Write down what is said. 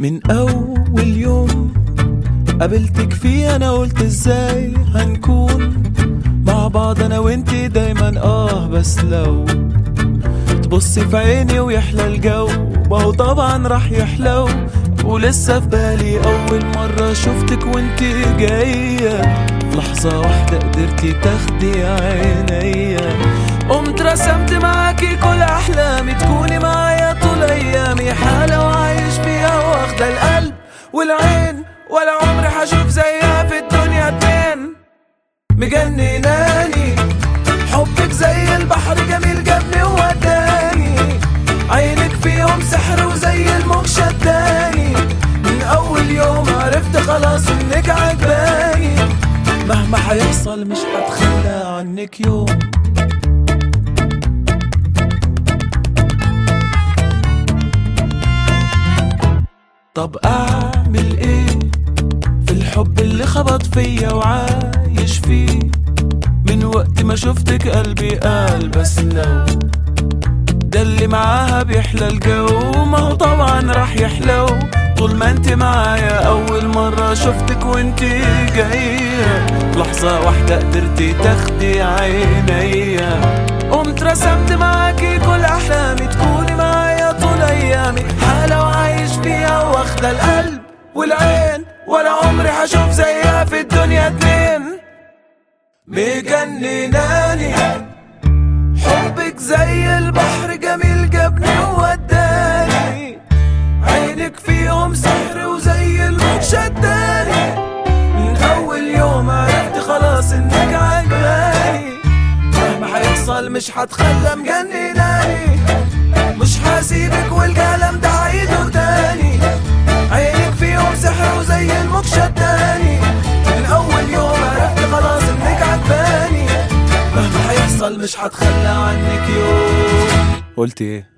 من أول يوم قابلتك فيه أنا قلت إزاي هنكون مع بعض أنا وإنتي دايما آه بس لو تبصي في عيني ويحلى الجو ما هو طبعا راح يحلو ولسه في بالي أول مرة شفتك وإنتي جاية في لحظة واحدة قدرتي تاخدي عينيا قمت رسمت معاكي كل أحلامي تكوني معايا طول أيامي حالة وعايش فيها واخدة القلب والعين ولا عمري حشوف زيها في الدنيا اتنين مجنناني حبك زي البحر جميل جابني ووداني عينك فيهم سحر وزي الموج شداني من اول يوم عرفت خلاص انك عجباني مهما حيحصل مش هتخلى عنك يوم طب اعمل ايه في الحب اللي خبط فيا وعايش فيه من وقت ما شفتك قلبي قال بس لو ده اللي معاها بيحلى الجو ما هو طبعا راح يحلو طول ما انت معايا اول مرة شفتك وانت جاية في لحظة واحدة قدرتي تاخدي عينيا قمت رسمت معاكي كل احلامي تكوني معايا طول ايامي حالة وعايش فيها واخدة القلب والعين ولا عمري هشوف زيها في الدنيا اتنين مجنناني حبك زي البحر جميل جابني ووداني عينك فيهم سحر وزي الموج شداني من اول يوم عرفت خلاص انك عجباني مهما حيحصل مش هتخلى مجنناني مش هسيبك والكلام ده عيده تاني عينك فيهم سحر وزي الموج شداني من اول يوم عرفت خلاص انك عجباني مهما حيحصل مش هتخلى عنك يوم قلت ايه